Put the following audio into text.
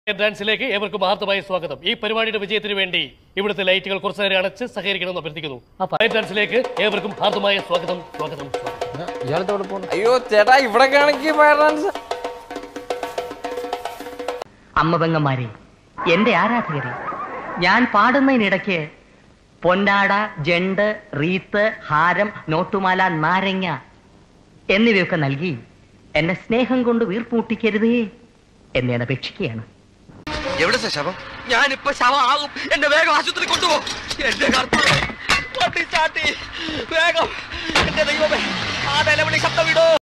ഡാൻസിലേക്ക് ഏവർക്കും ആർദ്രമായ സ്വാഗതം ഈ പരിപാടിയുടെ വിജയത്തിന് വേണ്ടി ഇവിടുത്തെ ലൈറ്റുകൾ കുറച്ചു നേരം അടച്ച് സഹകരിക്കണമെന്ന് അഭ്യർത്ഥിക്കുന്നു ആ ഫയർ ഡാൻസിലേക്ക് ഏവർക്കും ഹാർദമായ സ്വാഗതം സ്വാഗതം സ്വാഗതം ഇയാളെവിടെ പോകുന്നു അയ്യോ ചേട്ടാ ഇവിടെ കാണിക്ക് ഫയർ ഡാൻസ് അമ്മ പെങ്ങന്മാരെ എന്റെ ആരാധകരെ ഞാൻ പാടുന്നതിനിടയ്ക്ക് പൊന്നാട ജണ്ട് റീത്ത് ഹാരം നോട്ടുമാല നാരങ്ങ എന്നിവയൊക്കെ നൽകി എന്നെ സ്നേഹം കൊണ്ട് വീർപ്പൂട്ടിക്കരുതേ എന്ന് ഞാൻ അപേക്ഷിക്കുകയാണ് എവിടുത്തെ ശവം ഞാനിപ്പോ ശവമാകും എന്നെ വേഗം ആശുപത്രി കൊണ്ടുപോ എന്റെ കർത്താവേ വണ്ടി ചാട്ടി വേഗം എന്റെ ദൈവമേ ആ നിലവിളി ശബ്ദം വിടോ